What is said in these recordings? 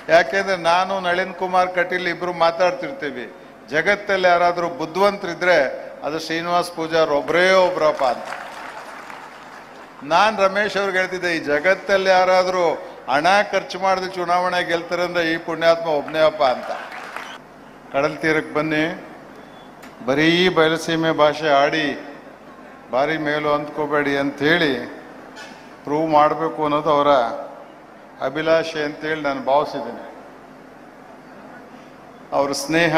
ಯಾಕೆಂದ್ರೆ ನಾನು ನಳಿನ್ ಕುಮಾರ್ ಕಟೀಲ್ ಇಬ್ರು ಮಾತಾಡ್ತಿರ್ತೀವಿ ಜಗತ್ತಲ್ಲಿ ಯಾರಾದರೂ ಬುದ್ಧಿವಂತರಿದ್ರೆ ಅದು ಶ್ರೀನಿವಾಸ್ ಪೂಜಾರ್ ಒಬ್ಬರೇ ಒಬ್ರಪ್ಪ ಅಂತ ನಾನು ರಮೇಶ್ ಅವ್ರಿಗೆ ಹೇಳ್ತಿದ್ದೆ ಈ ಜಗತ್ತಲ್ಲಿ ಯಾರಾದರೂ ಹಣ ಖರ್ಚು ಮಾಡಿದ ಚುನಾವಣೆ ಗೆಲ್ತಾರೆ ಅಂದ್ರೆ ಈ ಪುಣ್ಯಾತ್ಮ ಒಬ್ಬನೇ ಅಪ್ಪ ಅಂತ ಕಡಲ್ ತೀರಕ್ಕೆ ಬನ್ನಿ ಬರೀ ಬಯಲಸೀಮೆ ಭಾಷೆ ಆಡಿ ಭಾರಿ ಮೇಲು ಅಂದ್ಕೋಬೇಡಿ ಅಂಥೇಳಿ ಪ್ರೂವ್ ಮಾಡಬೇಕು ಅನ್ನೋದು ಅವರ ಅಭಿಲಾಷೆ ಅಂತೇಳಿ ನಾನು ಭಾವಿಸಿದ್ದೀನಿ ಅವ್ರ ಸ್ನೇಹ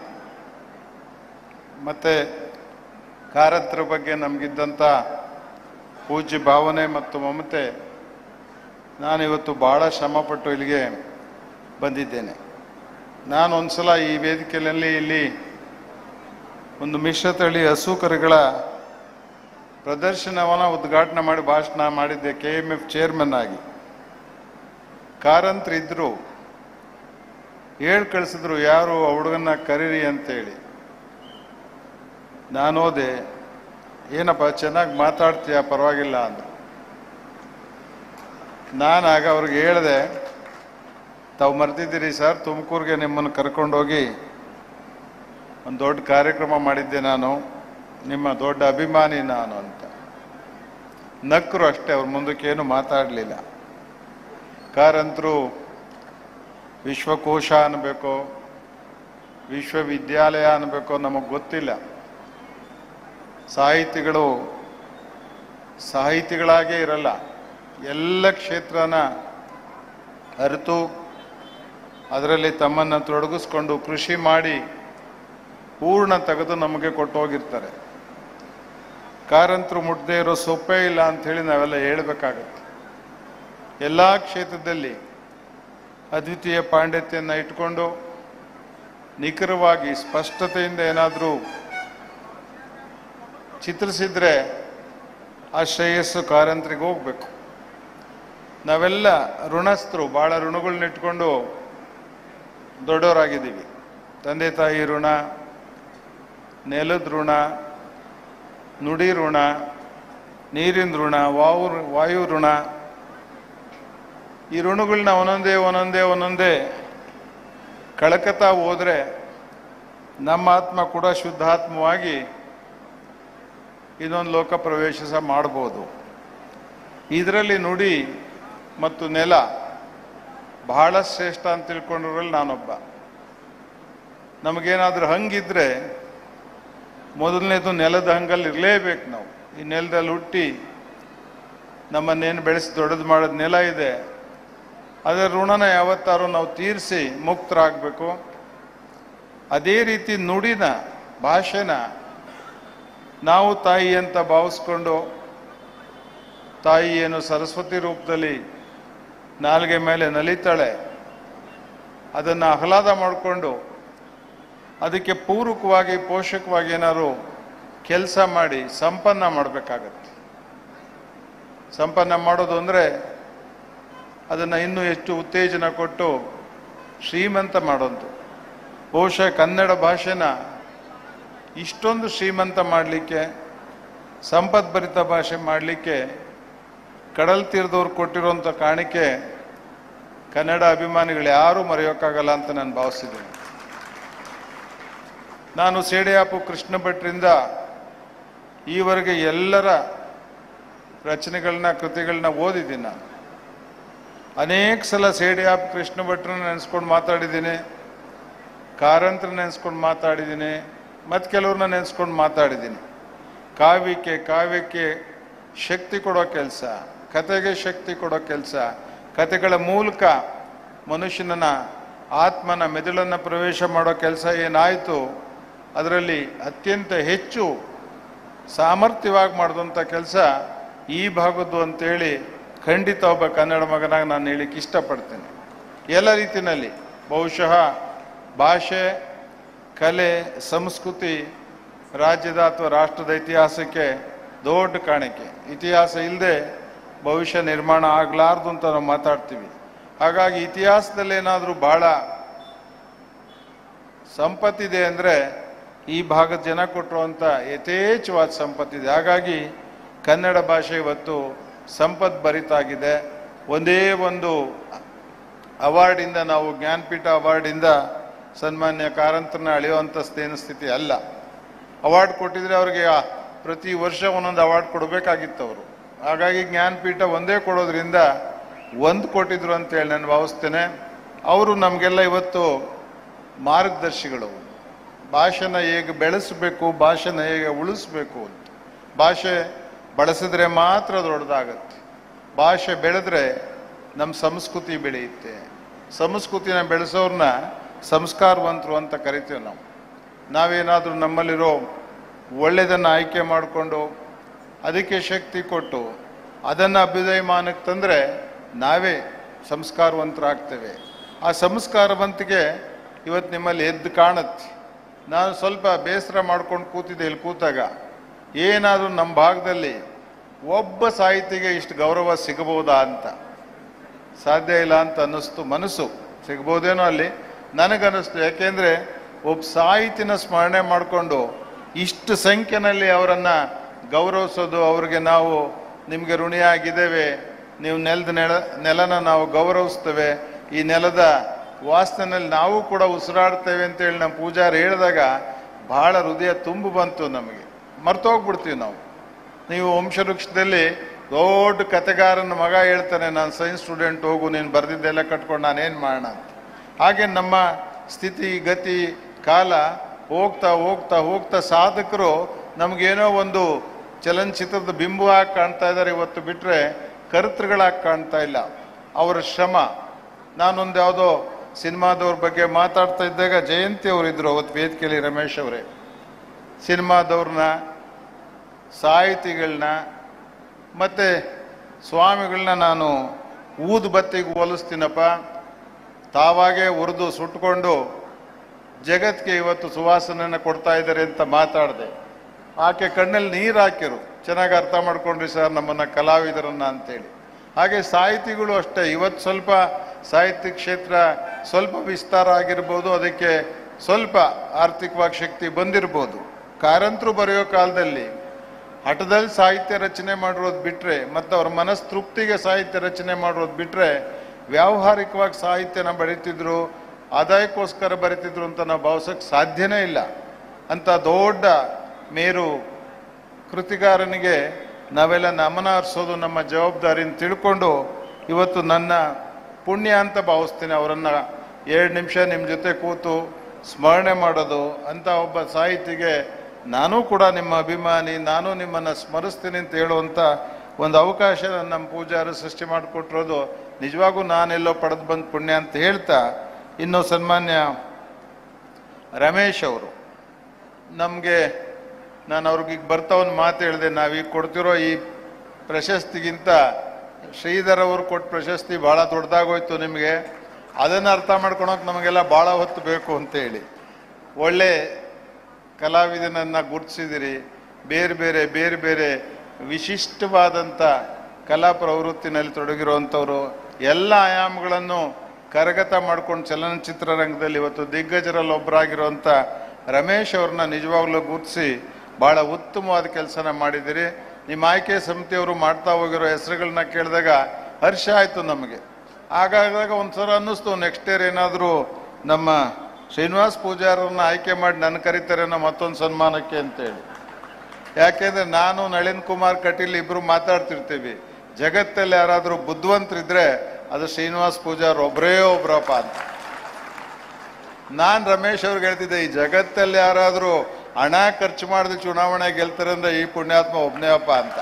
ಮತ್ತು ಕಾರತ್ರ ಬಗ್ಗೆ ನಮಗಿದ್ದಂಥ ಪೂಜ್ಯ ಭಾವನೆ ಮತ್ತು ಮಮತೆ ನಾನಿವತ್ತು ಭಾಳ ಶ್ರಮಪಟ್ಟು ಇಲ್ಲಿಗೆ ಬಂದಿದ್ದೇನೆ ನಾನು ಒಂದ್ಸಲ ಈ ವೇದಿಕೆಯಲ್ಲಿ ಇಲ್ಲಿ ಒಂದು ಮಿಶ್ರತಳಿ ಹಸು ಕರುಗಳ ಪ್ರದರ್ಶನವನ್ನು ಉದ್ಘಾಟನೆ ಮಾಡಿ ಭಾಷಣ ಮಾಡಿದ್ದೆ ಕೆ ಎಮ್ ಎಫ್ ಚೇರ್ಮನ್ ಆಗಿ ಕಾರಂತ್ರ ಇದ್ರು ಹೇಳ್ ಕಳಿಸಿದ್ರು ಯಾರು ಆ ಹುಡುಗನ್ನ ಕರೀರಿ ಅಂತೇಳಿ ನಾನು ಹೋದೆ ಏನಪ್ಪ ಚೆನ್ನಾಗಿ ಮಾತಾಡ್ತೀಯ ಪರವಾಗಿಲ್ಲ ಅಂದ್ರು ನಾನು ಆಗ ಅವ್ರಿಗೆ ಹೇಳಿದೆ ತಾವು ಮರ್ತಿದ್ದೀರಿ ಸರ್ ತುಮಕೂರಿಗೆ ನಿಮ್ಮನ್ನು ಕರ್ಕೊಂಡೋಗಿ ಒಂದು ದೊಡ್ಡ ಕಾರ್ಯಕ್ರಮ ಮಾಡಿದ್ದೆ ನಾನು ನಿಮ್ಮ ದೊಡ್ಡ ಅಭಿಮಾನಿ ನಾನು ಅಂತ ನಕ್ಕರು ಅಷ್ಟೇ ಅವ್ರ ಮುಂದಕ್ಕೇನು ಮಾತಾಡಲಿಲ್ಲ ಕಾರಂತರು ವಿಶ್ವಕೋಶ ಅನ್ಬೇಕೋ ವಿಶ್ವವಿದ್ಯಾಲಯ ಅನ್ಬೇಕೋ ನಮಗೆ ಗೊತ್ತಿಲ್ಲ ಸಾಹಿತಿಗಳು ಸಾಹಿತಿಗಳಾಗೇ ಇರಲ್ಲ ಎಲ್ಲ ಕ್ಷೇತ್ರನ ಅರಿತು ಅದರಲ್ಲಿ ತಮ್ಮನ್ನು ತೊಡಗಿಸ್ಕೊಂಡು ಕೃಷಿ ಮಾಡಿ ಪೂರ್ಣ ತೆಗೆದು ನಮಗೆ ಕೊಟ್ಟು ಹೋಗಿರ್ತಾರೆ ಕಾರಂತರು ಮುಟ್ಟದೇ ಇರೋ ಸೊಪ್ಪೇ ಇಲ್ಲ ಅಂಥೇಳಿ ನಾವೆಲ್ಲ ಹೇಳ್ಬೇಕಾಗತ್ತೆ ಎಲ್ಲ ಕ್ಷೇತ್ರದಲ್ಲಿ ಅದ್ವಿತೀಯ ಪಾಂಡಿತ್ಯನ ಇಟ್ಕೊಂಡು ನಿಖರವಾಗಿ ಸ್ಪಷ್ಟತೆಯಿಂದ ಏನಾದರೂ ಚಿತ್ರಿಸಿದ್ರೆ ಆ ಶ್ರೇಯಸ್ಸು ಕಾರಂತರಿಗೆ ಹೋಗ್ಬೇಕು ನಾವೆಲ್ಲ ಋಣಸ್ಥರು ಭಾಳ ಋಣಗಳನ್ನ ಇಟ್ಕೊಂಡು ದೊಡ್ಡವರಾಗಿದ್ದೀವಿ ತಂದೆ ತಾಯಿ ಋಣ ನೆಲದ ಋಣ ನುಡಿ ಋಣ ನೀರಿನ ಋಣ ವಾಯು ವಾಯು ಋಣ ಈ ಋಣಗಳನ್ನ ಒಂದೊಂದೇ ಒಂದೊಂದೇ ಒಂದೊಂದೇ ಕಳಕತಾ ಹೋದ್ರೆ ನಮ್ಮ ಆತ್ಮ ಕೂಡ ಶುದ್ಧಾತ್ಮವಾಗಿ ಇನ್ನೊಂದು ಲೋಕ ಪ್ರವೇಶ ಮಾಡ್ಬೋದು ಇದರಲ್ಲಿ ನುಡಿ ಮತ್ತು ನೆಲ ಬಹಳ ಶ್ರೇಷ್ಠ ಅಂತ ತಿಳ್ಕೊಂಡಿರೋಲ್ಲಿ ನಾನೊಬ್ಬ ನಮಗೇನಾದ್ರೂ ಹಂಗಿದ್ರೆ ಮೊದಲನೇದು ನೆಲದ ಹಂಗಲ್ಲಿ ಇರಲೇಬೇಕು ನಾವು ಈ ನೆಲದಲ್ಲಿ ಹುಟ್ಟಿ ನಮ್ಮನ್ನೇನು ಬೆಳೆಸಿ ದೊಡ್ಡದು ಮಾಡೋದು ನೆಲ ಇದೆ ಅದರ ಋಣನ ಯಾವತ್ತಾರು ನಾವು ತೀರಿಸಿ ಮುಕ್ತರಾಗಬೇಕು ಅದೇ ರೀತಿ ನುಡಿನ ಭಾಷೆನ ನಾವು ತಾಯಿ ಅಂತ ಭಾವಿಸ್ಕೊಂಡು ತಾಯಿ ಏನು ಸರಸ್ವತಿ ರೂಪದಲ್ಲಿ ನಾಲ್ಗೆ ಮೇಲೆ ನಲಿತಾಳೆ ಅದನ್ನು ಆಹ್ಲಾದ ಮಾಡಿಕೊಂಡು ಅದಕ್ಕೆ ಪೂರಕವಾಗಿ ಪೋಷಕವಾಗಿ ಏನಾದ್ರು ಕೆಲಸ ಮಾಡಿ ಸಂಪನ್ನ ಮಾಡಬೇಕಾಗತ್ತೆ ಸಂಪನ್ನ ಮಾಡೋದು ಅಂದರೆ ಅದನ್ನು ಇನ್ನೂ ಹೆಚ್ಚು ಉತ್ತೇಜನ ಕೊಟ್ಟು ಶ್ರೀಮಂತ ಮಾಡೋದು ಬಹುಶಃ ಕನ್ನಡ ಭಾಷೆನ ಇಷ್ಟೊಂದು ಶ್ರೀಮಂತ ಮಾಡಲಿಕ್ಕೆ ಸಂಪದ್ಭರಿತ ಭಾಷೆ ಮಾಡಲಿಕ್ಕೆ ಕಡಲ್ ತೀರದವ್ರು ಕೊಟ್ಟಿರುವಂಥ ಕಾಣಿಕೆ ಕನ್ನಡ ಅಭಿಮಾನಿಗಳು ಯಾರೂ ಮರೆಯೋಕ್ಕಾಗಲ್ಲ ಅಂತ ನಾನು ಭಾವಿಸಿದ್ದೀನಿ ನಾನು ಸೇಡಿಯಾಪು ಕೃಷ್ಣ ಭಟ್ರಿಂದ ಈವರೆಗೆ ಎಲ್ಲರ ರಚನೆಗಳನ್ನ ಕೃತಿಗಳನ್ನ ಓದಿದ್ದೀನಿ ನಾನು ಅನೇಕ ಸಲ ಸೇಡಿಯಾಪ್ ಕೃಷ್ಣ ಭಟ್ರನ್ನ ನೆನೆಸ್ಕೊಂಡು ಮಾತಾಡಿದ್ದೀನಿ ಕಾರಂತ್ರ ನೆನೆಸ್ಕೊಂಡು ಮಾತಾಡಿದ್ದೀನಿ ಮತ್ತು ಕೆಲವ್ರನ್ನ ನೆನೆಸ್ಕೊಂಡು ಮಾತಾಡಿದ್ದೀನಿ ಕಾವ್ಯಕ್ಕೆ ಕಾವ್ಯಕ್ಕೆ ಶಕ್ತಿ ಕೊಡೋ ಕೆಲಸ ಕತೆಗೆ ಶಕ್ತಿ ಕೊಡೋ ಕೆಲಸ ಕತೆಗಳ ಮೂಲಕ ಮನುಷ್ಯನ ಆತ್ಮನ ಮೆದುಳನ್ನು ಪ್ರವೇಶ ಮಾಡೋ ಕೆಲಸ ಏನಾಯಿತು ಅದರಲ್ಲಿ ಅತ್ಯಂತ ಹೆಚ್ಚು ಸಾಮರ್ಥ್ಯವಾಗಿ ಮಾಡಿದಂಥ ಕೆಲಸ ಈ ಭಾಗದ್ದು ಅಂತೇಳಿ ಖಂಡಿತ ಒಬ್ಬ ಕನ್ನಡ ಮಗನಾಗಿ ನಾನು ಹೇಳಿಕ್ಕೆ ಇಷ್ಟಪಡ್ತೇನೆ ಎಲ್ಲ ರೀತಿಯಲ್ಲಿ ಬಹುಶಃ ಭಾಷೆ ಕಲೆ ಸಂಸ್ಕೃತಿ ರಾಜ್ಯದ ಅಥವಾ ರಾಷ್ಟ್ರದ ಇತಿಹಾಸಕ್ಕೆ ದೊಡ್ಡ ಕಾಣಿಕೆ ಇತಿಹಾಸ ಇಲ್ಲದೆ ಭವಿಷ್ಯ ನಿರ್ಮಾಣ ಆಗಲಾರ್ದು ಅಂತ ನಾವು ಮಾತಾಡ್ತೀವಿ ಹಾಗಾಗಿ ಇತಿಹಾಸದಲ್ಲಿ ಏನಾದರೂ ಭಾಳ ಸಂಪತ್ತಿದೆ ಅಂದರೆ ಈ ಭಾಗದ ಜನ ಕೊಟ್ಟಿರುವಂಥ ಯಥೇಚ್ಛವಾದ ಸಂಪತ್ತಿದೆ ಹಾಗಾಗಿ ಕನ್ನಡ ಭಾಷೆ ಇವತ್ತು ಸಂಪತ್ ಭರಿತಾಗಿದೆ ಒಂದೇ ಒಂದು ಅವಾರ್ಡಿಂದ ನಾವು ಜ್ಞಾನಪೀಠ ಅವಾರ್ಡಿಂದ ಸನ್ಮಾನ್ಯ ಕಾರಂತರನ್ನ ಅಳೆಯುವಂಥ ಸ್ಥೇನ ಸ್ಥಿತಿ ಅಲ್ಲ ಅವಾರ್ಡ್ ಕೊಟ್ಟಿದ್ರೆ ಅವ್ರಿಗೆ ಆ ಪ್ರತಿ ವರ್ಷ ಒಂದೊಂದು ಅವಾರ್ಡ್ ಕೊಡಬೇಕಾಗಿತ್ತು ಅವರು ಹಾಗಾಗಿ ಜ್ಞಾನಪೀಠ ಒಂದೇ ಕೊಡೋದ್ರಿಂದ ಒಂದು ಕೊಟ್ಟಿದ್ರು ಅಂತೇಳಿ ನಾನು ಭಾವಿಸ್ತೇನೆ ಅವರು ನಮಗೆಲ್ಲ ಇವತ್ತು ಮಾರ್ಗದರ್ಶಿಗಳು ಭಾಷೆನ ಹೇಗೆ ಬೆಳೆಸಬೇಕು ಭಾಷೆನ ಹೇಗೆ ಉಳಿಸ್ಬೇಕು ಅಂತ ಭಾಷೆ ಬಳಸಿದ್ರೆ ಮಾತ್ರ ದೊಡ್ಡದಾಗತ್ತೆ ಭಾಷೆ ಬೆಳೆದ್ರೆ ನಮ್ಮ ಸಂಸ್ಕೃತಿ ಬೆಳೆಯುತ್ತೆ ಸಂಸ್ಕೃತಿನ ಬೆಳೆಸೋರ್ನ ಸಂಸ್ಕಾರವಂತರು ಅಂತ ಕರಿತೀವಿ ನಾವು ನಾವೇನಾದರೂ ನಮ್ಮಲ್ಲಿರೋ ಒಳ್ಳೆಯದನ್ನು ಆಯ್ಕೆ ಮಾಡಿಕೊಂಡು ಅದಕ್ಕೆ ಶಕ್ತಿ ಕೊಟ್ಟು ಅದನ್ನು ಅಭ್ಯುದಯಮಾನಕ್ಕೆ ತಂದರೆ ನಾವೇ ಸಂಸ್ಕಾರವಂತರಾಗ್ತೇವೆ ಆ ಸಂಸ್ಕಾರವಂತಿಗೆ ಇವತ್ತು ನಿಮ್ಮಲ್ಲಿ ಎದ್ದು ಕಾಣುತ್ತೆ ನಾನು ಸ್ವಲ್ಪ ಬೇಸರ ಮಾಡ್ಕೊಂಡು ಕೂತಿದ್ದೆ ಇಲ್ಲಿ ಕೂತಾಗ ಏನಾದರೂ ನಮ್ಮ ಭಾಗದಲ್ಲಿ ಒಬ್ಬ ಸಾಹಿತಿಗೆ ಇಷ್ಟು ಗೌರವ ಸಿಗಬಹುದಾ ಅಂತ ಸಾಧ್ಯ ಇಲ್ಲ ಅಂತ ಅನ್ನಿಸ್ತು ಮನಸ್ಸು ಸಿಗ್ಬೋದೇನೋ ಅಲ್ಲಿ ನನಗನ್ನಿಸ್ತು ಯಾಕೆಂದರೆ ಒಬ್ಬ ಸಾಹಿತಿನ ಸ್ಮರಣೆ ಮಾಡಿಕೊಂಡು ಇಷ್ಟು ಸಂಖ್ಯೆನಲ್ಲಿ ಅವರನ್ನು ಗೌರವಿಸೋದು ಅವ್ರಿಗೆ ನಾವು ನಿಮಗೆ ಋಣಿಯಾಗಿದ್ದೇವೆ ನೀವು ನೆಲದ ನೆಲ ನೆಲನ ನಾವು ಗೌರವಿಸ್ತೇವೆ ಈ ನೆಲದ ವಾಸನೆಯಲ್ಲಿ ನಾವು ಕೂಡ ಉಸಿರಾಡ್ತೇವೆ ಅಂತೇಳಿ ನಮ್ಮ ಪೂಜಾರಿ ಹೇಳಿದಾಗ ಬಹಳ ಹೃದಯ ತುಂಬು ಬಂತು ನಮಗೆ ಮರ್ತೋಗ್ಬಿಡ್ತೀವಿ ನಾವು ನೀವು ವಂಶವೃಕ್ಷದಲ್ಲಿ ದೊಡ್ಡ ಕತೆಗಾರನ ಮಗ ಹೇಳ್ತಾನೆ ನಾನು ಸೈನ್ಸ್ ಸ್ಟೂಡೆಂಟ್ ಹೋಗು ನೀನು ಬರೆದಿದ್ದೆಲ್ಲ ಕಟ್ಕೊಂಡು ನಾನೇನು ಮಾಡೋಣ ಅಂತ ಹಾಗೆ ನಮ್ಮ ಸ್ಥಿತಿ ಗತಿ ಕಾಲ ಹೋಗ್ತಾ ಹೋಗ್ತಾ ಹೋಗ್ತಾ ಸಾಧಕರು ನಮಗೇನೋ ಒಂದು ಚಲನಚಿತ್ರದ ಬಿಂಬವಾಗಿ ಕಾಣ್ತಾ ಇದ್ದಾರೆ ಇವತ್ತು ಬಿಟ್ಟರೆ ಕರ್ತೃಗಳಾಗಿ ಕಾಣ್ತಾ ಇಲ್ಲ ಅವರ ಶ್ರಮ ನಾನೊಂದು ಯಾವುದೋ ಸಿನಿಮಾದವ್ರ ಬಗ್ಗೆ ಮಾತಾಡ್ತಾ ಇದ್ದಾಗ ಜಯಂತಿ ಅವರಿದ್ದರು ಅವತ್ತು ವೇದಿಕೆಯಲ್ಲಿ ರಮೇಶ್ ಅವರೇ ಸಿನಿಮಾದವ್ರನ್ನ ಸಾಹಿತಿಗಳನ್ನ ಮತ್ತು ಸ್ವಾಮಿಗಳನ್ನ ನಾನು ಊದು ಬತ್ತಿಗೆ ಹೋಲಿಸ್ತೀನಪ್ಪ ತಾವಾಗೇ ಉರಿದು ಸುಟ್ಕೊಂಡು ಜಗತ್ಗೆ ಇವತ್ತು ಸುವಾಸನೆಯನ್ನು ಕೊಡ್ತಾ ಇದ್ದಾರೆ ಅಂತ ಮಾತಾಡಿದೆ ಆಕೆ ಕಣ್ಣಲ್ಲಿ ನೀರು ಹಾಕಿರು ಚೆನ್ನಾಗಿ ಅರ್ಥ ಮಾಡ್ಕೊಂಡ್ರಿ ಸರ್ ನಮ್ಮನ್ನ ಕಲಾವಿದರನ್ನ ಅಂತೇಳಿ ಹಾಗೆ ಸಾಹಿತಿಗಳು ಅಷ್ಟೇ ಇವತ್ತು ಸ್ವಲ್ಪ ಸಾಹಿತ್ಯ ಕ್ಷೇತ್ರ ಸ್ವಲ್ಪ ವಿಸ್ತಾರ ಆಗಿರ್ಬೋದು ಅದಕ್ಕೆ ಸ್ವಲ್ಪ ಆರ್ಥಿಕವಾಗಿ ಶಕ್ತಿ ಬಂದಿರ್ಬೋದು ಕಾರಂತರು ಬರೆಯೋ ಕಾಲದಲ್ಲಿ ಹಠದಲ್ಲಿ ಸಾಹಿತ್ಯ ರಚನೆ ಮಾಡಿರೋದು ಬಿಟ್ರೆ ಮತ್ತು ಅವ್ರ ಮನಸ್ ತೃಪ್ತಿಗೆ ಸಾಹಿತ್ಯ ರಚನೆ ಮಾಡಿರೋದು ಬಿಟ್ರೆ ವ್ಯಾವಹಾರಿಕವಾಗಿ ಸಾಹಿತ್ಯನ ಬರೀತಿದ್ರು ಆದಾಯಕ್ಕೋಸ್ಕರ ಬರೀತಿದ್ರು ಅಂತ ನಾವು ಭಾವಿಸೋಕೆ ಸಾಧ್ಯನೇ ಇಲ್ಲ ಅಂತ ದೊಡ್ಡ ಮೇರು ಕೃತಿಗಾರನಿಗೆ ನಾವೆಲ್ಲ ನಮನ ಹರಿಸೋದು ನಮ್ಮ ಜವಾಬ್ದಾರಿನ ತಿಳ್ಕೊಂಡು ಇವತ್ತು ನನ್ನ ಪುಣ್ಯ ಅಂತ ಭಾವಿಸ್ತೀನಿ ಅವರನ್ನು ಎರಡು ನಿಮಿಷ ನಿಮ್ಮ ಜೊತೆ ಕೂತು ಸ್ಮರಣೆ ಮಾಡೋದು ಅಂತ ಒಬ್ಬ ಸಾಹಿತಿಗೆ ನಾನೂ ಕೂಡ ನಿಮ್ಮ ಅಭಿಮಾನಿ ನಾನು ನಿಮ್ಮನ್ನು ಸ್ಮರಿಸ್ತೀನಿ ಅಂತ ಹೇಳುವಂಥ ಒಂದು ಅವಕಾಶ ನಮ್ಮ ಪೂಜಾರು ಸೃಷ್ಟಿ ಮಾಡಿಕೊಟ್ಟಿರೋದು ನಿಜವಾಗೂ ನಾನೆಲ್ಲೋ ಪಡೆದು ಬಂದ ಪುಣ್ಯ ಅಂತ ಹೇಳ್ತಾ ಇನ್ನು ಸನ್ಮಾನ್ಯ ರಮೇಶ್ ಅವರು ನಮಗೆ ನಾನು ಅವ್ರಿಗೆ ಈಗ ಬರ್ತಾ ಒಂದು ಮಾತು ಹೇಳಿದೆ ನಾವೀಗ ಕೊಡ್ತಿರೋ ಈ ಪ್ರಶಸ್ತಿಗಿಂತ ಶ್ರೀಧರ್ ಅವರು ಕೊಟ್ಟ ಪ್ರಶಸ್ತಿ ಭಾಳ ದೊಡ್ಡದಾಗೋಯ್ತು ನಿಮಗೆ ಅದನ್ನು ಅರ್ಥ ಮಾಡ್ಕೊಳಕ್ಕೆ ನಮಗೆಲ್ಲ ಭಾಳ ಹೊತ್ತು ಬೇಕು ಅಂತೇಳಿ ಒಳ್ಳೆ ಕಲಾವಿದನನ್ನು ಗುರುತಿಸಿದಿರಿ ಬೇರೆ ಬೇರೆ ಬೇರೆ ಬೇರೆ ವಿಶಿಷ್ಟವಾದಂಥ ಕಲಾ ಪ್ರವೃತ್ತಿನಲ್ಲಿ ತೊಡಗಿರುವಂಥವ್ರು ಎಲ್ಲ ಆಯಾಮಗಳನ್ನು ಕರಗತ ಮಾಡ್ಕೊಂಡು ಚಲನಚಿತ್ರ ರಂಗದಲ್ಲಿ ಇವತ್ತು ದಿಗ್ಗಜರಲ್ಲಿ ಒಬ್ಬರಾಗಿರುವಂಥ ರಮೇಶ್ ಅವ್ರನ್ನ ನಿಜವಾಗ್ಲೂ ಗುರುತಿಸಿ ಭಾಳ ಉತ್ತಮವಾದ ಕೆಲಸನ ಮಾಡಿದ್ದೀರಿ ನಿಮ್ಮ ಆಯ್ಕೆ ಸಮಿತಿಯವರು ಮಾಡ್ತಾ ಹೋಗಿರೋ ಹೆಸರುಗಳನ್ನ ಕೇಳಿದಾಗ ಹರ್ಷ ಆಯಿತು ನಮಗೆ ಹಾಗಾದಾಗ ಒಂದ್ಸಲ ಅನ್ನಿಸ್ತು ನೆಕ್ಸ್ಟ್ ಇಯರ್ ಏನಾದರೂ ನಮ್ಮ ಶ್ರೀನಿವಾಸ್ ಪೂಜಾರನ್ನ ಆಯ್ಕೆ ಮಾಡಿ ನನ್ನ ಕರೀತಾರೇನೋ ಮತ್ತೊಂದು ಸನ್ಮಾನಕ್ಕೆ ಅಂತೇಳಿ ಯಾಕೆಂದ್ರೆ ನಾನು ನಳಿನ್ ಕುಮಾರ್ ಕಟೀಲ್ ಇಬ್ರು ಮಾತಾಡ್ತಿರ್ತೀವಿ ಜಗತ್ತಲ್ಲಿ ಯಾರಾದರೂ ಬುದ್ಧಿವಂತರಿದ್ರೆ ಅದು ಶ್ರೀನಿವಾಸ್ ಪೂಜಾರ್ ಒಬ್ಬರೇ ಒಬ್ರಪ್ಪ ಅಂತ ನಾನು ರಮೇಶ್ ಅವ್ರಿಗೆ ಹೇಳ್ತಿದ್ದೆ ಈ ಜಗತ್ತಲ್ಲಿ ಯಾರಾದರೂ ಹಣ ಖರ್ಚು ಮಾಡಿದ ಚುನಾವಣೆ ಗೆಲ್ತಾರೆ ಅಂದ್ರೆ ಈ ಪುಣ್ಯಾತ್ಮ ಒಬ್ಬನೇ ಅಪ್ಪ ಅಂತ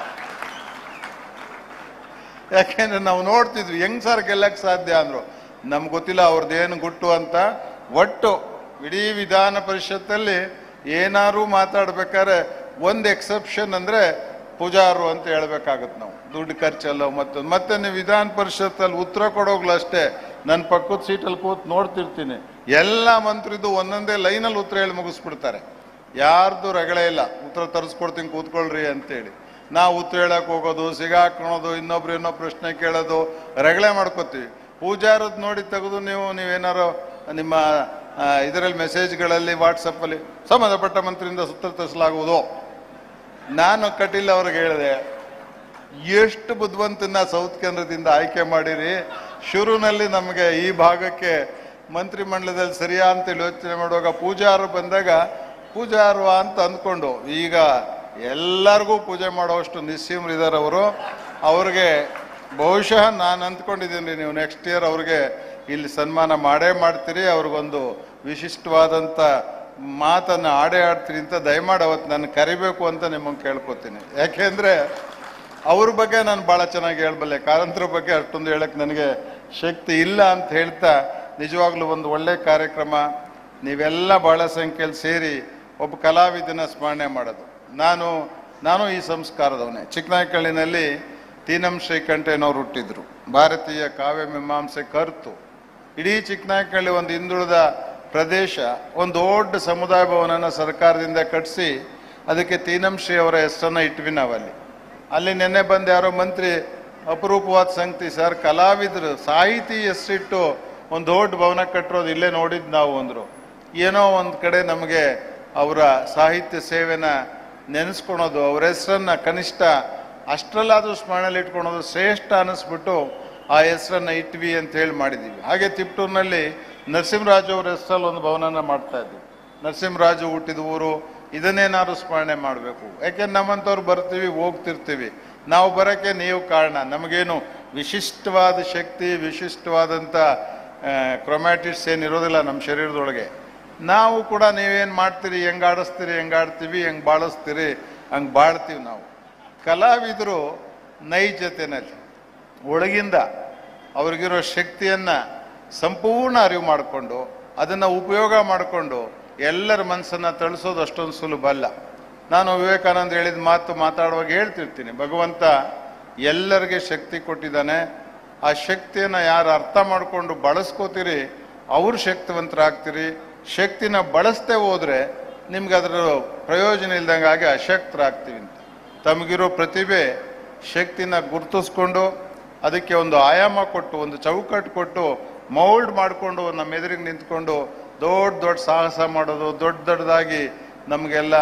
ಯಾಕೆಂದ್ರೆ ನಾವು ನೋಡ್ತಿದ್ವಿ ಹೆಂಗ್ ಸರ್ ಗೆಲ್ಲಕ್ ಸಾಧ್ಯ ಅಂದ್ರು ನಮ್ಗೆ ಗೊತ್ತಿಲ್ಲ ಅವ್ರದ್ದೇನು ಗುಟ್ಟು ಅಂತ ಒಟ್ಟು ಇಡೀ ವಿಧಾನ ಪರಿಷತ್ತಲ್ಲಿ ಏನಾರು ಮಾತಾಡ್ಬೇಕಾದ್ರೆ ಒಂದು ಎಕ್ಸೆಪ್ಷನ್ ಅಂದ್ರೆ ಪೂಜಾರು ಅಂತ ಹೇಳ್ಬೇಕಾಗತ್ತೆ ನಾವು ದುಡ್ಡು ಖರ್ಚಲ್ಲ ಮತ್ತೊಂದು ಮತ್ತೆ ನೀವು ವಿಧಾನ ಪರಿಷತ್ತಲ್ಲಿ ಉತ್ತರ ಕೊಡೋಗ್ಲು ಅಷ್ಟೇ ನನ್ನ ಪಕ್ಕದ ಸೀಟಲ್ಲಿ ಕೂತ್ ನೋಡ್ತಿರ್ತೀನಿ ಎಲ್ಲ ಮಂತ್ರಿದು ಒಂದೊಂದೇ ಲೈನಲ್ಲಿ ಉತ್ತರ ಹೇಳಿ ಮುಗಿಸ್ಬಿಡ್ತಾರೆ ಯಾರ್ದು ರಗಳೆ ಇಲ್ಲ ಉತ್ತರ ತರಿಸ್ಕೊಡ್ತೀನಿ ಕೂತ್ಕೊಳ್ರಿ ಅಂತೇಳಿ ನಾವು ಉತ್ತರ ಹೇಳಕ್ ಹೋಗೋದು ಸಿಗಾಕೊಳ್ಳೋದು ಇನ್ನೊಬ್ರು ಇನ್ನೊಬ್ಬ ಪ್ರಶ್ನೆ ಕೇಳೋದು ರಗಳೆ ಮಾಡ್ಕೋತೀವಿ ಪೂಜಾರದ್ ನೋಡಿ ತೆಗೆದು ನೀವು ನೀವೇನಾರು ನಿಮ್ಮ ಇದರಲ್ಲಿ ಮೆಸೇಜ್ಗಳಲ್ಲಿ ವಾಟ್ಸಪ್ಪಲ್ಲಿ ಸಂಬಂಧಪಟ್ಟ ಮಂತ್ರಿಯಿಂದ ಉತ್ತರ ತರಿಸಲಾಗುವುದು ನಾನು ಕಟೀಲ್ ಅವ್ರಿಗೆ ಹೇಳಿದೆ ಎಷ್ಟು ಬುದ್ಧಿವಂತನ ಸೌತ್ ಕೇಂದ್ರದಿಂದ ಆಯ್ಕೆ ಮಾಡಿರಿ ಶುರುನಲ್ಲಿ ನಮಗೆ ಈ ಭಾಗಕ್ಕೆ ಮಂತ್ರಿಮಂಡಲದಲ್ಲಿ ಸರಿಯಾ ಅಂತೇಳಿ ಯೋಚನೆ ಮಾಡುವಾಗ ಪೂಜಾರು ಬಂದಾಗ ಪೂಜಾರು ಅಂತ ಅಂದ್ಕೊಂಡು ಈಗ ಎಲ್ಲರಿಗೂ ಪೂಜೆ ಮಾಡುವಷ್ಟು ನಿಸ್ಸೀಮರಿದ್ದಾರೆ ಅವರು ಅವ್ರಿಗೆ ಬಹುಶಃ ನಾನು ಅಂದ್ಕೊಂಡಿದ್ದೀನಿ ನೀವು ನೆಕ್ಸ್ಟ್ ಇಯರ್ ಅವ್ರಿಗೆ ಇಲ್ಲಿ ಸನ್ಮಾನ ಮಾಡೇ ಮಾಡ್ತೀರಿ ಅವ್ರಿಗೊಂದು ವಿಶಿಷ್ಟವಾದಂಥ ಮಾತನ್ನು ಆಡೇ ಆಡ್ತೀರಿ ಅಂತ ದಯಮಾಡಿ ಅವತ್ತು ನಾನು ಕರಿಬೇಕು ಅಂತ ನಿಮಗೆ ಕೇಳ್ಕೊತೀನಿ ಯಾಕೆಂದ್ರೆ ಅವ್ರ ಬಗ್ಗೆ ನಾನು ಭಾಳ ಚೆನ್ನಾಗಿ ಹೇಳ್ಬಲ್ಲೆ ಕಾರಂತರ ಬಗ್ಗೆ ಅಷ್ಟೊಂದು ಹೇಳಕ್ಕೆ ನನಗೆ ಶಕ್ತಿ ಇಲ್ಲ ಅಂತ ಹೇಳ್ತಾ ನಿಜವಾಗ್ಲೂ ಒಂದು ಒಳ್ಳೆ ಕಾರ್ಯಕ್ರಮ ನೀವೆಲ್ಲ ಭಾಳ ಸಂಖ್ಯೆಯಲ್ಲಿ ಸೇರಿ ಒಬ್ಬ ಕಲಾವಿದನ ಸ್ಮರಣೆ ಮಾಡೋದು ನಾನು ನಾನು ಈ ಸಂಸ್ಕಾರದವನೇ ಚಿಕ್ಕನಾಯಕಳ್ಳಿನಲ್ಲಿ ತೀನಂ ಶ್ರೀಕಂಠಯ್ಯನವ್ರು ಹುಟ್ಟಿದ್ರು ಭಾರತೀಯ ಕಾವ್ಯ ಮೀಮಾಂಸೆ ಕರ್ತು ಇಡೀ ಚಿಕ್ಕನಾಯಕಳ್ಳಿ ಒಂದು ಹಿಂದುಳಿದ ಪ್ರದೇಶ ಒಂದು ದೊಡ್ಡ ಸಮುದಾಯ ಭವನನ ಸರ್ಕಾರದಿಂದ ಕಟ್ಟಿಸಿ ಅದಕ್ಕೆ ತೀನಂ ಶ್ರೀ ಅವರ ಹೆಸರನ್ನ ಇಟ್ವಿ ನಾವಲ್ಲಿ ಅಲ್ಲಿ ನಿನ್ನೆ ಬಂದು ಯಾರೋ ಮಂತ್ರಿ ಅಪರೂಪವಾದ ಸಂಗತಿ ಸರ್ ಕಲಾವಿದರು ಸಾಹಿತಿ ಹೆಸರಿಟ್ಟು ಒಂದು ದೊಡ್ಡ ಭವನ ಕಟ್ಟಿರೋದು ಇಲ್ಲೇ ನೋಡಿದ್ದು ನಾವು ಅಂದರು ಏನೋ ಒಂದು ಕಡೆ ನಮಗೆ ಅವರ ಸಾಹಿತ್ಯ ಸೇವೆನ ನೆನೆಸ್ಕೊಳೋದು ಅವ್ರ ಹೆಸರನ್ನ ಕನಿಷ್ಠ ಅಷ್ಟರಲ್ಲಾದ್ರೂ ಸ್ಮರಣೆಯಲ್ಲಿ ಇಟ್ಕೊಳೋದು ಶ್ರೇಷ್ಠ ಅನ್ನಿಸ್ಬಿಟ್ಟು ಆ ಹೆಸರನ್ನ ಇಟ್ವಿ ಅಂತ ಹೇಳಿ ಮಾಡಿದ್ದೀವಿ ಹಾಗೆ ತಿಪ್ಟೂರಿನಲ್ಲಿ ನರಸಿಂಹರಾಜು ಅವ್ರ ಹೆಸರಲ್ಲಿ ಒಂದು ಭವನನ ಮಾಡ್ತಾ ಇದ್ವಿ ನರಸಿಂಹರಾಜು ಹುಟ್ಟಿದ ಊರು ಇದನ್ನೇನಾದ್ರು ಸ್ಮರಣೆ ಮಾಡಬೇಕು ಯಾಕೆಂದ್ರೆ ನಮ್ಮಂಥವ್ರು ಬರ್ತೀವಿ ಹೋಗ್ತಿರ್ತೀವಿ ನಾವು ಬರೋಕ್ಕೆ ನೀವು ಕಾರಣ ನಮಗೇನು ವಿಶಿಷ್ಟವಾದ ಶಕ್ತಿ ವಿಶಿಷ್ಟವಾದಂಥ ಕ್ರೊಮ್ಯಾಟಿಸ್ ಏನಿರೋದಿಲ್ಲ ನಮ್ಮ ಶರೀರದೊಳಗೆ ನಾವು ಕೂಡ ನೀವೇನು ಮಾಡ್ತೀರಿ ಹೆಂಗೆ ಆಡಿಸ್ತೀರಿ ಹೆಂಗೆ ಆಡ್ತೀವಿ ಹೆಂಗೆ ಬಾಳಿಸ್ತೀರಿ ಹಂಗೆ ಬಾಳ್ತೀವಿ ನಾವು ಕಲಾವಿದರು ನೈಜತೆನಲ್ಲಿ ಒಳಗಿಂದ ಅವ್ರಿಗಿರೋ ಶಕ್ತಿಯನ್ನು ಸಂಪೂರ್ಣ ಅರಿವು ಮಾಡಿಕೊಂಡು ಅದನ್ನು ಉಪಯೋಗ ಮಾಡಿಕೊಂಡು ಎಲ್ಲರ ಮನಸ್ಸನ್ನು ತಳಿಸೋದು ಅಷ್ಟೊಂದು ಸುಲಭ ಅಲ್ಲ ನಾನು ವಿವೇಕಾನಂದ ಹೇಳಿದ ಮಾತು ಮಾತಾಡುವಾಗ ಹೇಳ್ತಿರ್ತೀನಿ ಭಗವಂತ ಎಲ್ಲರಿಗೆ ಶಕ್ತಿ ಕೊಟ್ಟಿದ್ದಾನೆ ಆ ಶಕ್ತಿಯನ್ನು ಯಾರು ಅರ್ಥ ಮಾಡಿಕೊಂಡು ಬಳಸ್ಕೋತೀರಿ ಅವ್ರು ಶಕ್ತಿವಂತರಾಗ್ತೀರಿ ಶಕ್ತಿನ ಬಳಸದೆ ಹೋದ್ರೆ ನಿಮ್ಗೆ ಅದರ ಪ್ರಯೋಜನ ಇಲ್ದಂಗೆ ಆಗಿ ಅಶಕ್ತರಾಗ್ತೀವಿ ಅಂತ ತಮಗಿರೋ ಪ್ರತಿಭೆ ಶಕ್ತಿನ ಗುರುತಿಸ್ಕೊಂಡು ಅದಕ್ಕೆ ಒಂದು ಆಯಾಮ ಕೊಟ್ಟು ಒಂದು ಚೌಕಟ್ಟು ಕೊಟ್ಟು ಮೌಲ್ಡ್ ಮಾಡಿಕೊಂಡು ನಮ್ಮ ಎದುರಿಗೆ ನಿಂತ್ಕೊಂಡು ದೊಡ್ಡ ದೊಡ್ಡ ಸಾಹಸ ಮಾಡೋದು ದೊಡ್ಡ ದೊಡ್ಡದಾಗಿ ನಮಗೆಲ್ಲ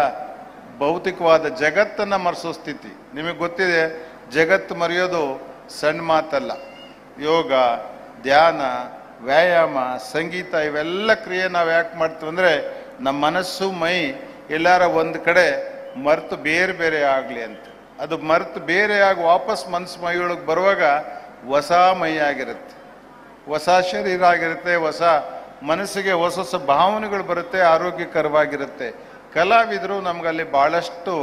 ಭೌತಿಕವಾದ ಜಗತ್ತನ್ನು ಮರೆಸೋ ಸ್ಥಿತಿ ನಿಮಗೆ ಗೊತ್ತಿದೆ ಜಗತ್ತು ಮರೆಯೋದು ಸಣ್ಣ ಮಾತಲ್ಲ ಯೋಗ ಧ್ಯಾನ ವ್ಯಾಯಾಮ ಸಂಗೀತ ಇವೆಲ್ಲ ಕ್ರಿಯೆ ನಾವು ಯಾಕೆ ಮಾಡ್ತೀವಿ ಅಂದರೆ ನಮ್ಮ ಮನಸ್ಸು ಮೈ ಎಲ್ಲಾರ ಒಂದು ಕಡೆ ಮರೆತು ಬೇರೆ ಬೇರೆ ಆಗಲಿ ಅಂತ ಅದು ಮರೆತು ಬೇರೆಯಾಗಿ ವಾಪಸ್ ಮನಸ್ಸು ಮೈಯೊಳಗೆ ಬರುವಾಗ ಹೊಸ ಮೈ ಆಗಿರುತ್ತೆ ಹೊಸ ಶರೀರ ಆಗಿರುತ್ತೆ ಹೊಸ ಮನಸ್ಸಿಗೆ ಹೊಸ ಹೊಸ ಭಾವನೆಗಳು ಬರುತ್ತೆ ಆರೋಗ್ಯಕರವಾಗಿರುತ್ತೆ ಕಲಾವಿದರು ನಮಗಲ್ಲಿ ಭಾಳಷ್ಟು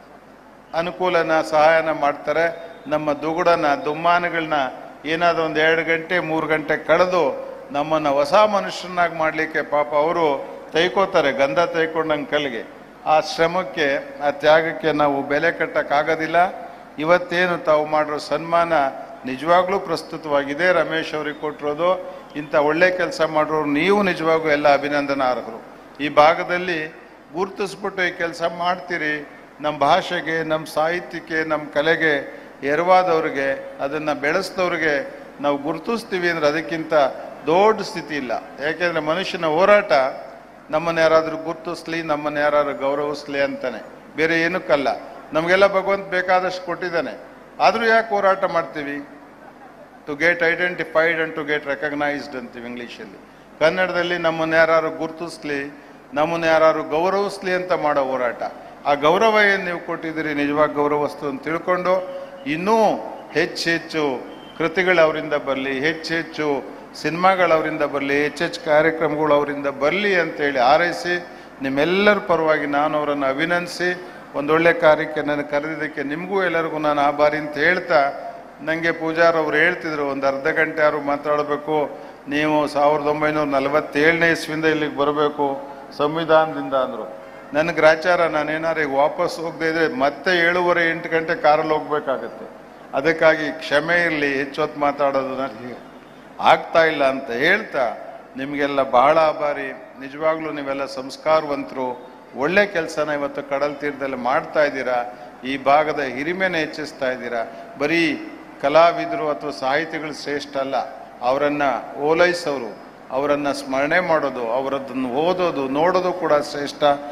ಅನುಕೂಲನ ಸಹಾಯನ ಮಾಡ್ತಾರೆ ನಮ್ಮ ದುಗುಡನ ದುಮ್ಮಾನಗಳನ್ನ ಏನಾದರೂ ಒಂದು ಎರಡು ಗಂಟೆ ಮೂರು ಗಂಟೆ ಕಳೆದು ನಮ್ಮನ್ನು ಹೊಸ ಮನುಷ್ಯನಾಗಿ ಮಾಡಲಿಕ್ಕೆ ಪಾಪ ಅವರು ತೈಕೋತಾರೆ ಗಂಧ ತೈಕೊಂಡಂಗೆ ಕಲ್ಲಿಗೆ ಆ ಶ್ರಮಕ್ಕೆ ಆ ತ್ಯಾಗಕ್ಕೆ ನಾವು ಬೆಲೆ ಕಟ್ಟಕ್ಕಾಗೋದಿಲ್ಲ ಇವತ್ತೇನು ತಾವು ಮಾಡಿರೋ ಸನ್ಮಾನ ನಿಜವಾಗ್ಲೂ ಪ್ರಸ್ತುತವಾಗಿದೆ ರಮೇಶ್ ಅವ್ರಿಗೆ ಕೊಟ್ಟಿರೋದು ಇಂಥ ಒಳ್ಳೆ ಕೆಲಸ ಮಾಡೋರು ನೀವು ನಿಜವಾಗೂ ಎಲ್ಲ ಅಭಿನಂದನಾರ್ಹರು ಈ ಭಾಗದಲ್ಲಿ ಗುರುತಿಸ್ಬಿಟ್ಟು ಈ ಕೆಲಸ ಮಾಡ್ತೀರಿ ನಮ್ಮ ಭಾಷೆಗೆ ನಮ್ಮ ಸಾಹಿತ್ಯಕ್ಕೆ ನಮ್ಮ ಕಲೆಗೆ ಎರವಾದವ್ರಿಗೆ ಅದನ್ನು ಬೆಳೆಸಿದವ್ರಿಗೆ ನಾವು ಗುರುತಿಸ್ತೀವಿ ಅಂದ್ರೆ ಅದಕ್ಕಿಂತ ದೊಡ್ಡ ಸ್ಥಿತಿ ಇಲ್ಲ ಯಾಕೆಂದರೆ ಮನುಷ್ಯನ ಹೋರಾಟ ನಮ್ಮನ್ನು ಯಾರಾದರೂ ಗುರುತಿಸ್ಲಿ ನಮ್ಮನ್ನು ಯಾರಾದ್ರು ಗೌರವಿಸ್ಲಿ ಅಂತಾನೆ ಬೇರೆ ಏನಕ್ಕಲ್ಲ ನಮಗೆಲ್ಲ ಭಗವಂತ ಬೇಕಾದಷ್ಟು ಕೊಟ್ಟಿದ್ದಾನೆ ಆದರೂ ಯಾಕೆ ಹೋರಾಟ ಮಾಡ್ತೀವಿ to get identified and to get recognised ಅಂತೀವಿ ಇಂಗ್ಲೀಷಲ್ಲಿ ಕನ್ನಡದಲ್ಲಿ ನಮ್ಮನ್ನು ಯಾರು ಗುರುತಿಸ್ಲಿ ನಮ್ಮನ್ನು ಯಾರು ಗೌರವಿಸ್ಲಿ ಅಂತ ಮಾಡೋ ಹೋರಾಟ ಆ ಗೌರವ ಏನು ನೀವು ಕೊಟ್ಟಿದ್ದೀರಿ ನಿಜವಾಗಿ ಗೌರವಸ್ತು ಅಂತ ತಿಳ್ಕೊಂಡು ಇನ್ನೂ ಹೆಚ್ಚು ಹೆಚ್ಚು ಕೃತಿಗಳು ಅವರಿಂದ ಬರಲಿ ಹೆಚ್ಚು ಹೆಚ್ಚು ಸಿನಿಮಾಗಳು ಅವರಿಂದ ಬರಲಿ ಹೆಚ್ಚೆಚ್ಚು ಕಾರ್ಯಕ್ರಮಗಳು ಅವರಿಂದ ಬರಲಿ ಅಂತೇಳಿ ಹಾರೈಸಿ ನಿಮ್ಮೆಲ್ಲರ ಪರವಾಗಿ ನಾನು ಅವರನ್ನು ಅಭಿನಂದಿಸಿ ಒಂದೊಳ್ಳೆ ಕಾರ್ಯಕ್ಕೆ ನನಗೆ ಕರೆದಿದ್ದಕ್ಕೆ ನಿಮಗೂ ಎಲ್ಲರಿಗೂ ನಾನು ಆಭಾರಿ ಅಂತ ಹೇಳ್ತಾ ನನಗೆ ಪೂಜಾರ್ ಅವ್ರು ಹೇಳ್ತಿದ್ರು ಒಂದು ಅರ್ಧ ಗಂಟೆ ಯಾರು ಮಾತಾಡಬೇಕು ನೀವು ಸಾವಿರದ ಒಂಬೈನೂರ ನಲವತ್ತೇಳನೇ ಇಸ್ವಿಂದ ಇಲ್ಲಿಗೆ ಬರಬೇಕು ಸಂವಿಧಾನದಿಂದ ಅಂದರು ನನ್ನ ಗ್ರಾಚಾರ ನಾನೇನಾರು ಈಗ ವಾಪಸ್ ಹೋಗದೆ ಇದ್ರೆ ಮತ್ತೆ ಏಳುವರೆ ಎಂಟು ಗಂಟೆ ಕಾರಲ್ಲಿ ಹೋಗ್ಬೇಕಾಗತ್ತೆ ಅದಕ್ಕಾಗಿ ಕ್ಷಮೆ ಇರಲಿ ಹೆಚ್ಚೊತ್ತು ಮಾತಾಡೋದು ನನಗೆ ಆಗ್ತಾ ಇಲ್ಲ ಅಂತ ಹೇಳ್ತಾ ನಿಮಗೆಲ್ಲ ಬಹಳ ಆಭಾರಿ ನಿಜವಾಗ್ಲೂ ನೀವೆಲ್ಲ ಸಂಸ್ಕಾರವಂತರು ಒಳ್ಳೆ ಕೆಲಸನ ಇವತ್ತು ಕಡಲ್ ತೀರದಲ್ಲಿ ಮಾಡ್ತಾ ಇದ್ದೀರಾ ಈ ಭಾಗದ ಹಿರಿಮೆನ ಹೆಚ್ಚಿಸ್ತಾ ಇದ್ದೀರಾ ಬರೀ ಕಲಾವಿದರು ಅಥವಾ ಸಾಹಿತಿಗಳು ಶ್ರೇಷ್ಠ ಅಲ್ಲ ಅವರನ್ನ ಓಲೈಸೋರು ಅವರನ್ನ ಸ್ಮರಣೆ ಮಾಡೋದು ಅವರದ್ದನ್ನು ಓದೋದು ನೋಡೋದು ಕೂಡ ಶ್ರೇಷ್ಠ